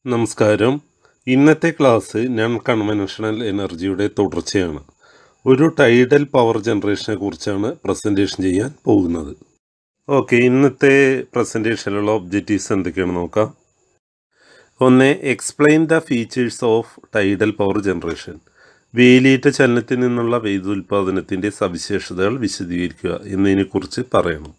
നമസ്കാരം ഇന്നത്തെ class non conventional എനർജിയുടെ തുടർച്ചയാണ് ഒരു ടൈഡൽ പവർ ജനറേഷനെ കുറിച്ചാണ് പ്രസൻറ്റേഷൻ ചെയ്യാൻ പോകുന്നത് ഓക്കെ ഇന്നത്തെ പ്രസൻറ്റേഷനിലുള്ള ഒബ്ജക്റ്റീവ്സ് എന്തൊക്കെയാണ് നോക്കാം ഒന്ന് explain the features of tidal power generation വേലിയേറ്റ ചലനത്തിൽ നിന്നുള്ള വൈദ്യുത്പാദനത്തിൻ്റെ സവിശേഷതകൾ വിശദീകരിക്കുക എന്നതിനെക്കുറിച്ച് പറയണം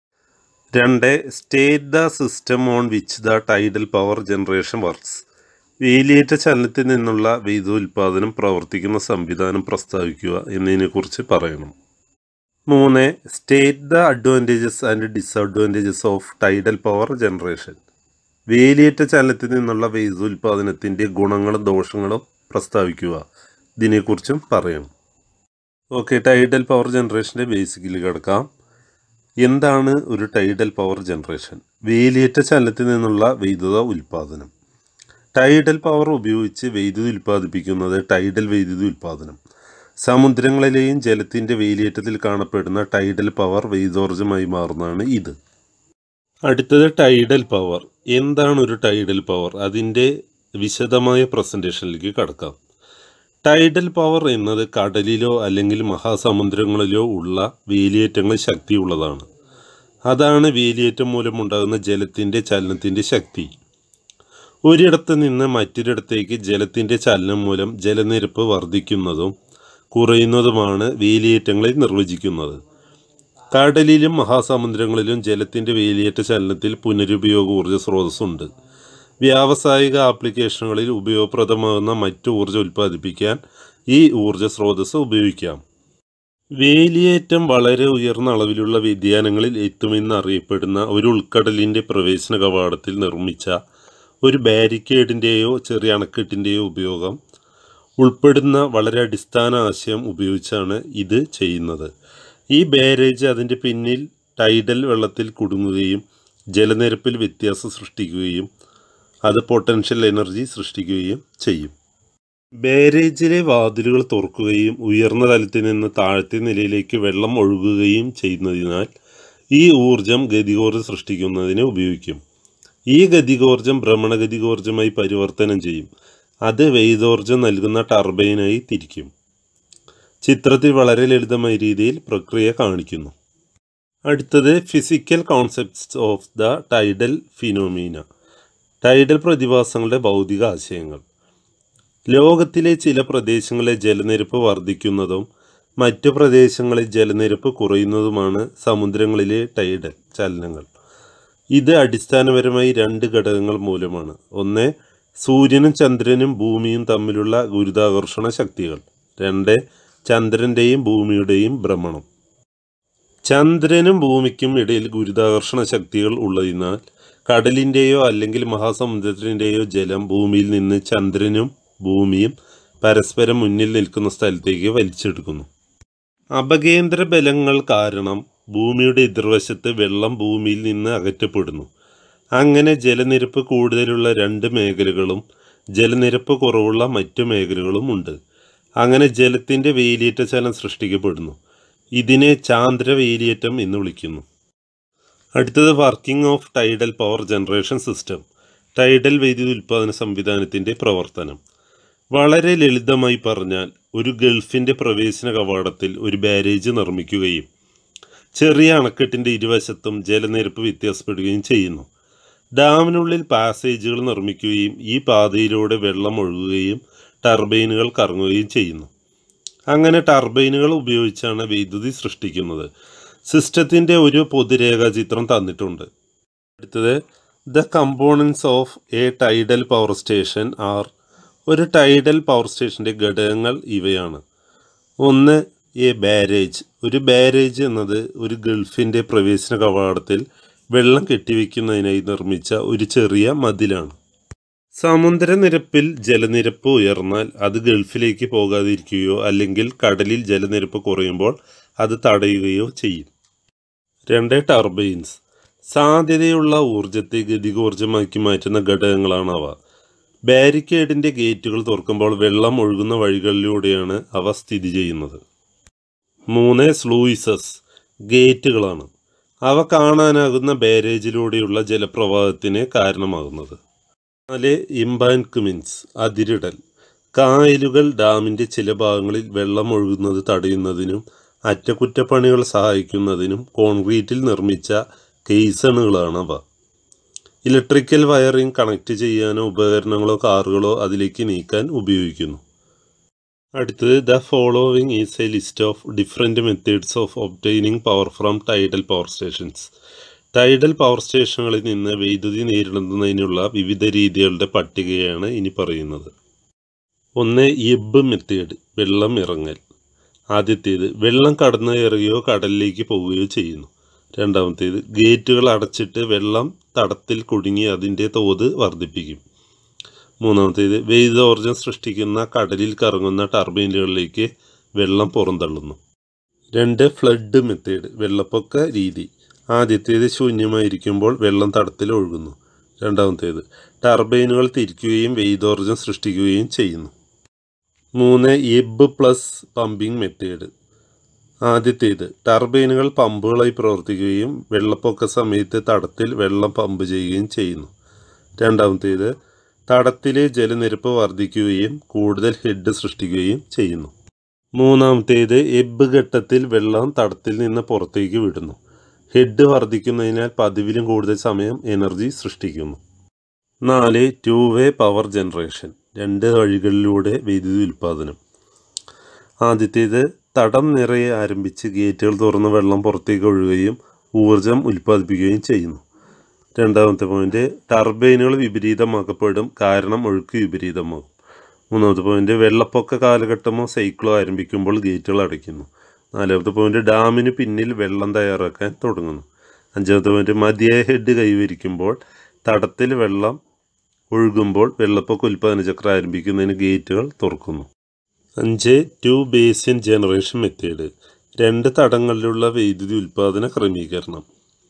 രണ്ട് state the system on which the tidal power generation works വേലിയേറ്റ ചലനത്തിൽ നിന്നുള്ള വൈദ്യുത്പാദനം പ്രവർത്തിക്കുന്ന സംവിധാനം പ്രസ്താവിക്കുക എന്നതിനെക്കുറിച്ച് പറയണം മൂന്ന് state the advantages and disadvantages of tidal power generation വേലിയേറ്റ ചലനത്തിൽ നിന്നുള്ള വൈദ്യുത്പാദനത്തിൻ്റെ ഗുണങ്ങളും ദോഷങ്ങളും പ്രസ്താവിക്കുക ഇതിനെക്കുറിച്ചും പറയണം ഓക്കെ ടൈഡൽ പവർ ജനറേഷൻ്റെ ബേസിക്കലി കിടക്കാം എന്താണ് ഒരു ടൈഡൽ പവർ ജനറേഷൻ വേലിയേറ്റ ചലനത്തിൽ നിന്നുള്ള വൈദ്യുത ഉൽപ്പാദനം ടൈഡൽ പവർ ഉപയോഗിച്ച് വൈദ്യുതി ഉൽപ്പാദിപ്പിക്കുന്നത് ടൈഡൽ വൈദ്യുതി ഉൽപ്പാദനം സമുദ്രങ്ങളിലെയും ജലത്തിൻ്റെ വേലിയേറ്റത്തിൽ കാണപ്പെടുന്ന ടൈഡൽ പവർ വൈദ്യോർജ്ജമായി മാറുന്നതാണ് ഇത് അടുത്തത് ടൈഡൽ പവർ എന്താണ് ഒരു ടൈഡൽ പവർ അതിൻ്റെ വിശദമായ പ്രസൻറ്റേഷനിലേക്ക് കടക്കാം ടൈഡൽ പവർ എന്നത് കടലിലോ അല്ലെങ്കിൽ മഹാസമുദ്രങ്ങളിലോ ഉള്ള വേലിയേറ്റങ്ങൾ ശക്തിയുള്ളതാണ് അതാണ് വേലിയേറ്റം മൂലമുണ്ടാകുന്ന ജലത്തിൻ്റെ ചലനത്തിൻ്റെ ശക്തി ഒരിടത്ത് നിന്ന് മറ്റൊരിടത്തേക്ക് ജലത്തിൻ്റെ ചലനം മൂലം ജലനിരപ്പ് വർദ്ധിക്കുന്നതും കുറയുന്നതുമാണ് വേലിയേറ്റങ്ങളെ നിർവചിക്കുന്നത് കടലിലും മഹാസമുദ്രങ്ങളിലും ജലത്തിൻ്റെ വേലിയേറ്റ ചലനത്തിൽ പുനരുപയോഗ ഊർജ്ജ സ്രോതസ്സുണ്ട് വ്യാവസായിക ആപ്ലിക്കേഷനുകളിൽ ഉപയോഗപ്രദമാകുന്ന മറ്റു ഊർജ്ജം ഉൽപ്പാദിപ്പിക്കാൻ ഈ ഊർജ്ജ സ്രോതസ്സ് ഉപയോഗിക്കാം വേലിയേറ്റം വളരെ ഉയർന്ന അളവിലുള്ള വ്യതിയാനങ്ങളിൽ എത്തുമെന്ന് അറിയപ്പെടുന്ന ഒരു ഉൾക്കടലിൻ്റെ പ്രവേശന കവാടത്തിൽ നിർമ്മിച്ച ഒരു ബാരിക്കേഡിൻ്റെയോ ചെറിയ അണക്കെട്ടിൻ്റെയോ ഉപയോഗം ഉൾപ്പെടുന്ന വളരെ അടിസ്ഥാന ആശയം ഉപയോഗിച്ചാണ് ഇത് ചെയ്യുന്നത് ഈ ബാരേജ് അതിൻ്റെ പിന്നിൽ ടൈഡൽ വെള്ളത്തിൽ കുടുങ്ങുകയും ജലനിരപ്പിൽ വ്യത്യാസം സൃഷ്ടിക്കുകയും അത് പൊട്ടൻഷ്യൽ എനർജി സൃഷ്ടിക്കുകയും ചെയ്യും ബാരേജിലെ വാതിലുകൾ തുറക്കുകയും ഉയർന്ന തലത്തിൽ നിന്ന് താഴത്തെ നിലയിലേക്ക് വെള്ളം ഒഴുകുകയും ചെയ്യുന്നതിനാൽ ഈ ഊർജം ഗതികോർജ്ജം സൃഷ്ടിക്കുന്നതിന് ഉപയോഗിക്കും ഈ ഗതികോർജം ഭ്രമണഗതികോർജ്ജമായി പരിവർത്തനം ചെയ്യും അത് വൈദോർജം നൽകുന്ന ടർബൈനായി തിരിക്കും ചിത്രത്തിൽ വളരെ ലളിതമായ രീതിയിൽ പ്രക്രിയ കാണിക്കുന്നു അടുത്തത് physical concepts of the tidal phenomena tidal പ്രതിഭാസങ്ങളുടെ ഭൗതിക ആശയങ്ങൾ ലോകത്തിലെ ചില പ്രദേശങ്ങളിലെ ജലനിരപ്പ് വർദ്ധിക്കുന്നതും മറ്റു പ്രദേശങ്ങളിൽ ജലനിരപ്പ് കുറയുന്നതുമാണ് സമുദ്രങ്ങളിലെ ടൈഡൽ ചലനങ്ങൾ ഇത് അടിസ്ഥാനപരമായി രണ്ട് ഘടകങ്ങൾ മൂലമാണ് ഒന്ന് സൂര്യനും ചന്ദ്രനും ഭൂമിയും തമ്മിലുള്ള ഗുരുതാകർഷണ ശക്തികൾ രണ്ട് ചന്ദ്രൻ്റെയും ഭൂമിയുടെയും ഭ്രമണം ചന്ദ്രനും ഭൂമിക്കും ഇടയിൽ ഗുരുതാകർഷണ ശക്തികൾ ഉള്ളതിനാൽ കടലിൻ്റെയോ അല്ലെങ്കിൽ മഹാസമുദ്രത്തിൻ്റെയോ ജലം ഭൂമിയിൽ നിന്ന് ചന്ദ്രനും ഭൂമിയും പരസ്പരം മുന്നിൽ നിൽക്കുന്ന സ്ഥലത്തേക്ക് വലിച്ചെടുക്കുന്നു അപകേന്ദ്ര ബലങ്ങൾ കാരണം ഭൂമിയുടെ എതിർവശത്ത് വെള്ളം ഭൂമിയിൽ നിന്ന് അകറ്റപ്പെടുന്നു അങ്ങനെ ജലനിരപ്പ് കൂടുതലുള്ള രണ്ട് മേഖലകളും ജലനിരപ്പ് കുറവുള്ള മറ്റു മേഖലകളും ഉണ്ട് അങ്ങനെ ജലത്തിൻ്റെ വേലിയേറ്റ ചലനം സൃഷ്ടിക്കപ്പെടുന്നു ഇതിനെ ചാന്ദ്ര വേലിയേറ്റം എന്ന് വിളിക്കുന്നു അടുത്തത് working of tidal power generation system tidal വൈദ്യുതി ഉൽപ്പാദന സംവിധാനത്തിൻ്റെ പ്രവർത്തനം വളരെ ലളിതമായി പറഞ്ഞാൽ ഒരു ഗൾഫിൻ്റെ പ്രവേശന കവാടത്തിൽ ഒരു ബാരേജ് നിർമ്മിക്കുകയും ചെറിയ അണക്കെട്ടിൻ്റെ ഇരുവശത്തും ജലനിരപ്പ് വ്യത്യാസപ്പെടുകയും ചെയ്യുന്നു ഡാമിനുള്ളിൽ പാസേജുകൾ നിർമ്മിക്കുകയും ഈ പാതയിലൂടെ വെള്ളം ഒഴുകുകയും ടർബൈനുകൾ കറങ്ങുകയും ചെയ്യുന്നു അങ്ങനെ ടർബൈനുകൾ ഉപയോഗിച്ചാണ് വൈദ്യുതി സൃഷ്ടിക്കുന്നത് സിസ്റ്റത്തിൻ്റെ ഒരു പൊതുരേഖാചിത്രം തന്നിട്ടുണ്ട് അടുത്തത് the components of a tidal power station are ഒരു ടൈഡൽ പവർ സ്റ്റേഷൻ്റെ ഘടകങ്ങൾ ഇവയാണ് ഒന്ന് എ ബാരേജ് ഒരു ബാരേജ് എന്നത് ഒരു ഗൾഫിൻ്റെ പ്രവേശന കവാടത്തിൽ വെള്ളം കെട്ടിവെക്കുന്നതിനായി നിർമ്മിച്ച ഒരു ചെറിയ മതിലാണ് സമുദ്രനിരപ്പിൽ ജലനിരപ്പ് ഉയർന്നാൽ അത് ഗൾഫിലേക്ക് പോകാതിരിക്കുകയോ അല്ലെങ്കിൽ കടലിൽ ജലനിരപ്പ് കുറയുമ്പോൾ അത് തടയുകയോ ചെയ്യും രണ്ട് ടർബൈൻസ് സാധ്യതയുള്ള ഊർജത്തെ ഗതികോർജ്ജമാക്കി മാറ്റുന്ന ഘടകങ്ങളാണ് അവ ബാരിക്കേഡിൻ്റെ ഗേറ്റുകൾ തുറക്കുമ്പോൾ വെള്ളം ഒഴുകുന്ന വഴികളിലൂടെയാണ് അവ സ്ഥിതി ചെയ്യുന്നത് മൂന്ന് സ്ലൂയിസസ് ഗേറ്റുകളാണ് അവ കാണാനാകുന്ന ബാരേജിലൂടെയുള്ള ജലപ്രവാഹത്തിന് കാരണമാകുന്നത് നാല് ഇംബാൻക്യുമെൻസ് അതിരിടൽ കായലുകൾ ഡാമിൻ്റെ ചില ഭാഗങ്ങളിൽ വെള്ളം ഒഴുകുന്നത് തടയുന്നതിനും അറ്റകുറ്റപ്പണികൾ സഹായിക്കുന്നതിനും കോൺക്രീറ്റിൽ നിർമ്മിച്ച കേസണുകളാണവ ഇലക്ട്രിക്കൽ വയറിംഗ് കണക്ട് ചെയ്യാനോ ഉപകരണങ്ങളോ കാറുകളോ അതിലേക്ക് നീക്കാൻ ഉപയോഗിക്കുന്നു അടുത്തത് the following is a list of different methods of obtaining power from tidal power stations tidal power സ്റ്റേഷനുകളിൽ നിന്ന് വൈദ്യുതി നേരിടുന്നതിനുള്ള വിവിധ രീതികളുടെ പട്ടികയാണ് ഇനി പറയുന്നത് ഒന്ന് എബ് മെത്തേഡ് വെള്ളം ഇറങ്ങൽ ആദ്യത്തേത് വെള്ളം കടന്നു കയറുകയോ കടലിലേക്ക് പോവുകയോ ചെയ്യുന്നു രണ്ടാമത്തേത് ഗേറ്റുകൾ അടച്ചിട്ട് വെള്ളം തടത്തിൽ കുടുങ്ങി അതിൻ്റെ തോത് വർദ്ധിപ്പിക്കും മൂന്നാമത്തേത് വൈദ്യുതോർജ്ജം സൃഷ്ടിക്കുന്ന കടലിൽ കറങ്ങുന്ന ടർബൈനുകളിലേക്ക് വെള്ളം പുറന്തള്ളുന്നു രണ്ട് ഫ്ലഡ് മെത്തേഡ് വെള്ളപ്പൊക്ക രീതി ആദ്യത്തേത് ശൂന്യമായിരിക്കുമ്പോൾ വെള്ളം തടത്തിൽ ഒഴുകുന്നു രണ്ടാമത്തേത് ടർബൈനുകൾ തിരിക്കുകയും വൈദ്യോർജ്ജം സൃഷ്ടിക്കുകയും ചെയ്യുന്നു മൂന്ന് എബ് പ്ലസ് പമ്പിംഗ് മെത്തേഡ് ആദ്യത്തേത് ടർബൈനുകൾ പമ്പുകളായി പ്രവർത്തിക്കുകയും വെള്ളപ്പൊക്ക സമയത്ത് തടത്തിൽ വെള്ളം പമ്പ് ചെയ്യുകയും ചെയ്യുന്നു രണ്ടാമത്തേത് തടത്തിലെ ജലനിരപ്പ് വർദ്ധിക്കുകയും കൂടുതൽ ഹെഡ് സൃഷ്ടിക്കുകയും ചെയ്യുന്നു മൂന്നാമത്തേത് എബ് ഘട്ടത്തിൽ വെള്ളം തടത്തിൽ നിന്ന് പുറത്തേക്ക് വിടുന്നു ഹെഡ് വർദ്ധിക്കുന്നതിനാൽ പതിവിലും കൂടുതൽ സമയം എനർജി സൃഷ്ടിക്കുന്നു നാല് ടു വേ പവർ ജനറേഷൻ രണ്ട് വഴികളിലൂടെ വൈദ്യുതി ഉൽപ്പാദനം ആദ്യത്തേത് തടം നിറയെ ആരംഭിച്ച് ഗേറ്റുകൾ തുറന്ന് വെള്ളം പുറത്തേക്ക് ഒഴുകുകയും ഊർജം ഉൽപ്പാദിപ്പിക്കുകയും ചെയ്യുന്നു രണ്ടാമത്തെ പോയിന്റ് ടർബൈനുകൾ വിപരീതമാക്കപ്പെടും കാരണം ഒഴുക്ക് വിപരീതമാകും മൂന്നാമത്തെ പോയിന്റ് വെള്ളപ്പൊക്ക കാലഘട്ടമോ സൈക്കിളോ ആരംഭിക്കുമ്പോൾ ഗേറ്റുകൾ അടയ്ക്കുന്നു നാലാമത്തെ പോയിന്റ് ഡാമിന് പിന്നിൽ വെള്ളം തയ്യാറാക്കാൻ തുടങ്ങുന്നു അഞ്ചാമത്തെ പോയിന്റ് മതിയായ ഹെഡ് കൈവരിക്കുമ്പോൾ തടത്തിൽ വെള്ളം ഒഴുകുമ്പോൾ വെള്ളപ്പൊക്ക ഉൽപ്പാദന ചക്രം ആരംഭിക്കുന്നതിന് ഗേറ്റുകൾ തുറക്കുന്നു അഞ്ച് ടു ബേസിൻ ജനറേഷൻ മെത്തേഡ് രണ്ട് തടങ്ങളിലുള്ള വൈദ്യുതി ഉൽപ്പാദന ക്രമീകരണം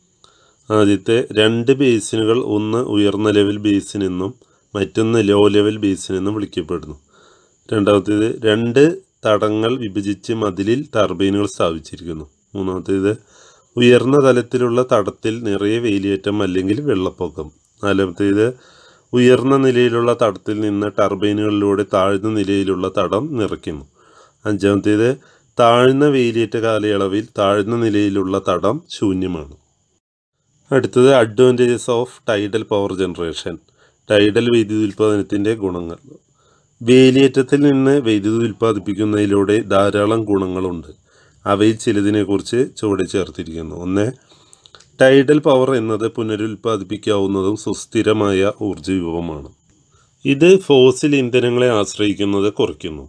ആദ്യത്തെ രണ്ട് ബേസിനുകൾ ഒന്ന് ഉയർന്ന ലെവൽ ബേസിൻ എന്നും മറ്റൊന്ന് ലോ ലെവൽ ബേസിൻ എന്നും വിളിക്കപ്പെടുന്നു രണ്ടാമത്തേത് രണ്ട് തടങ്ങൾ വിഭജിച്ച് മതിലിൽ ടർബൈനുകൾ സ്ഥാപിച്ചിരിക്കുന്നു മൂന്നാമത്തേത് ഉയർന്ന തലത്തിലുള്ള തടത്തിൽ നിറയെ വേലിയേറ്റം അല്ലെങ്കിൽ വെള്ളപ്പൊക്കം നാലാമത്തേത് ഉയർന്ന നിലയിലുള്ള തടത്തിൽ നിന്ന് ടർബൈനുകളിലൂടെ താഴ്ന്ന നിലയിലുള്ള തടം നിറയ്ക്കുന്നു അഞ്ചാമത്തേത് താഴ്ന്ന വേലിയേറ്റ കാലയളവിൽ താഴ്ന്ന നിലയിലുള്ള തടം ശൂന്യമാണ് അടുത്തത് advantages of tidal power generation tidal വൈദ്യുതി ഉൽപ്പാദനത്തിൻ്റെ ഗുണങ്ങൾ വേലിയേറ്റത്തിൽ നിന്ന് വൈദ്യുതി ഉൽപ്പാദിപ്പിക്കുന്നതിലൂടെ ധാരാളം ഗുണങ്ങളുണ്ട് അവയിൽ ചിലതിനെക്കുറിച്ച് ചുവടെ ചേർത്തിരിക്കുന്നു ഒന്ന് ടൈഡൽ പവർ എന്നത് പുനരുൽപ്പാദിപ്പിക്കാവുന്നതും സുസ്ഥിരമായ ഊർജ്ജ വിഭവമാണ് ഇത് ഫോസിൽ ഇന്ധനങ്ങളെ ആശ്രയിക്കുന്നത് കുറയ്ക്കുന്നു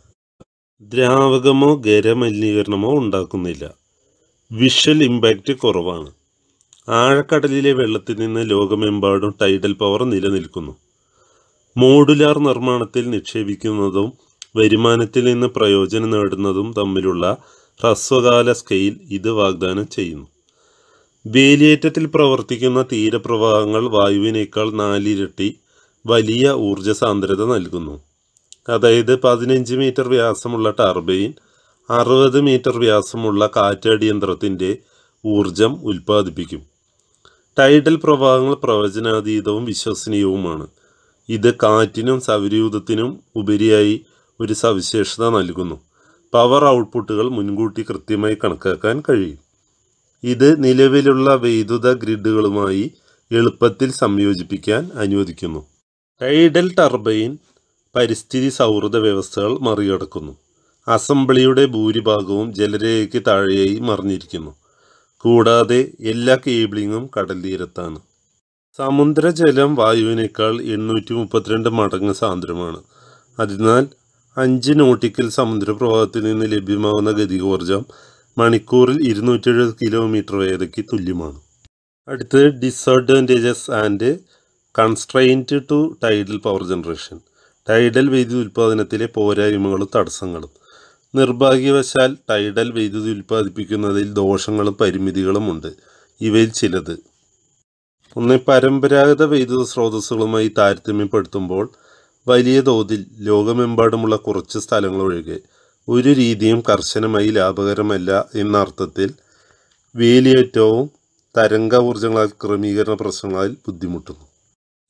ദ്രാവകമോ ഖരമലിനീകരണമോ ഉണ്ടാക്കുന്നില്ല വിഷ്വൽ ഇമ്പാക്റ്റ് കുറവാണ് ആഴക്കടലിലെ വെള്ളത്തിൽ നിന്ന് ലോകമെമ്പാടും ടൈഡൽ പവർ നിലനിൽക്കുന്നു മോഡുലാർ നിർമ്മാണത്തിൽ നിക്ഷേപിക്കുന്നതും വരുമാനത്തിൽ നിന്ന് പ്രയോജനം നേടുന്നതും തമ്മിലുള്ള ഹ്രസ്വകാല സ്കെയിൽ ഇത് വാഗ്ദാനം ചെയ്യുന്നു വേലിയേറ്റത്തിൽ പ്രവർത്തിക്കുന്ന തീരപ്രവാഹങ്ങൾ വായുവിനേക്കാൾ നാലിരട്ടി വലിയ ഊർജ സാന്ദ്രത നൽകുന്നു അതായത് പതിനഞ്ച് മീറ്റർ വ്യാസമുള്ള ടർബൈൻ അറുപത് മീറ്റർ വ്യാസമുള്ള കാറ്റടിയന്ത്രത്തിൻ്റെ ഊർജം ഉൽപ്പാദിപ്പിക്കും ടൈഡൽ പ്രവാഹങ്ങൾ പ്രവചനാതീതവും വിശ്വസനീയവുമാണ് ഇത് കാറ്റിനും സൗരയൂഥത്തിനും ഉപരിയായി ഒരു സവിശേഷത നൽകുന്നു പവർ ഔട്ട്പുട്ടുകൾ മുൻകൂട്ടി കൃത്യമായി കണക്കാക്കാൻ കഴിയും ഇത് നിലവിലുള്ള വൈദ്യുത ഗ്രിഡുകളുമായി എളുപ്പത്തിൽ സംയോജിപ്പിക്കാൻ അനുവദിക്കുന്നു ടൈഡൽ ടർബൈൻ പരിസ്ഥിതി സൗഹൃദ വ്യവസ്ഥകൾ മറികടക്കുന്നു അസംബ്ലിയുടെ ഭൂരിഭാഗവും ജലരേഖയ്ക്ക് താഴെയായി മറിഞ്ഞിരിക്കുന്നു കൂടാതെ എല്ലാ കേബിളിങ്ങും കടൽ തീരത്താണ് സമുദ്രജലം വായുവിനേക്കാൾ എണ്ണൂറ്റി മുപ്പത്തിരണ്ട് മടങ്ങ് സാന്ദ്രമാണ് അതിനാൽ അഞ്ച് നോട്ടിക്കൽ സമുദ്രപ്രവാഹത്തിൽ നിന്ന് ലഭ്യമാകുന്ന ഗതികോർജം മണിക്കൂറിൽ ഇരുന്നൂറ്റി എഴുപത് കിലോമീറ്റർ വേഗതയ്ക്ക് തുല്യമാണ് അടുത്തത് disadvantages and constraint to tidal power generation tidal വൈദ്യുതി ഉൽപ്പാദനത്തിലെ പോരായ്മകളും തടസ്സങ്ങളും നിർഭാഗ്യവശാൽ ടൈഡൽ വൈദ്യുതി ഉൽപ്പാദിപ്പിക്കുന്നതിൽ ദോഷങ്ങളും പരിമിതികളും ഉണ്ട് ഇവയിൽ ചിലത് ഒന്ന് പരമ്പരാഗത വൈദ്യുത സ്രോതസ്സുകളുമായി താരതമ്യപ്പെടുത്തുമ്പോൾ വലിയ തോതിൽ ലോകമെമ്പാടുമുള്ള കുറച്ച് സ്ഥലങ്ങൾ ഒഴികെ ഒരു രീതിയും കർശനമായി ലാഭകരമല്ല എന്ന അർത്ഥത്തിൽ വേലിയേറ്റവും തരംഗ ഊർജ്ജങ്ങളാൽ ക്രമീകരണ പ്രശ്നങ്ങളാൽ ബുദ്ധിമുട്ടുന്നു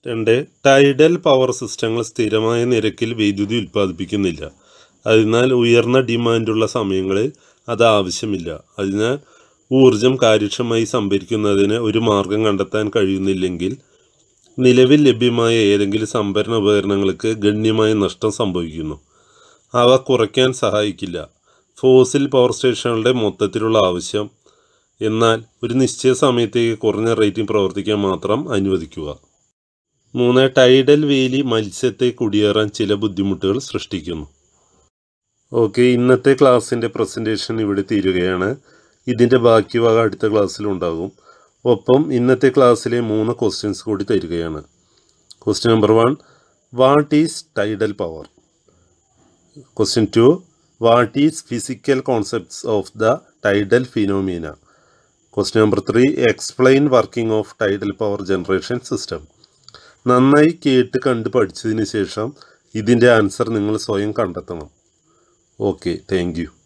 രണ്ട് ടൈഡൽ പവർ സിസ്റ്റങ്ങൾ സ്ഥിരമായ നിരക്കിൽ വൈദ്യുതി ഉൽപ്പാദിപ്പിക്കുന്നില്ല അതിനാൽ ഉയർന്ന ഡിമാൻഡുള്ള സമയങ്ങളിൽ അത് ആവശ്യമില്ല അതിനാൽ ഊർജം കാര്യക്ഷമമായി സംഭരിക്കുന്നതിന് ഒരു മാർഗം കണ്ടെത്താൻ കഴിയുന്നില്ലെങ്കിൽ നിലവിൽ ലഭ്യമായ ഏതെങ്കിലും സംഭരണ ഉപകരണങ്ങൾക്ക് ഗണ്യമായ നഷ്ടം സംഭവിക്കുന്നു അവ കുറയ്ക്കാൻ സഹായിക്കില്ല ഫോസിൽ പവർ സ്റ്റേഷനുകളുടെ മൊത്തത്തിലുള്ള ആവശ്യം എന്നാൽ ഒരു നിശ്ചിത സമയത്തേക്ക് കുറഞ്ഞ റേറ്റിംഗ് പ്രവർത്തിക്കാൻ മാത്രം അനുവദിക്കുക മൂന്ന് ടൈഡൽ വേലി മത്സ്യത്തെ കുടിയേറാൻ ചില ബുദ്ധിമുട്ടുകൾ സൃഷ്ടിക്കുന്നു ഓക്കെ ഇന്നത്തെ ക്ലാസ്സിൻ്റെ പ്രസൻറ്റേഷൻ ഇവിടെ തീരുകയാണ് ഇതിൻ്റെ ബാക്കി വക അടുത്ത ക്ലാസ്സിലുണ്ടാകും ഒപ്പം ഇന്നത്തെ ക്ലാസ്സിലെ മൂന്ന് ക്വസ്റ്റ്യൻസ് കൂടി തരികയാണ് question number one what is tidal power question two what is physical concepts of the tidal phenomena question number three explain working of tidal power generation system നന്നായി കേട്ട് കണ്ട് പഠിച്ചതിന് ശേഷം ഇതിൻ്റെ ആൻസർ നിങ്ങൾ സ്വയം കണ്ടെത്തണം ഓക്കെ താങ്ക് യു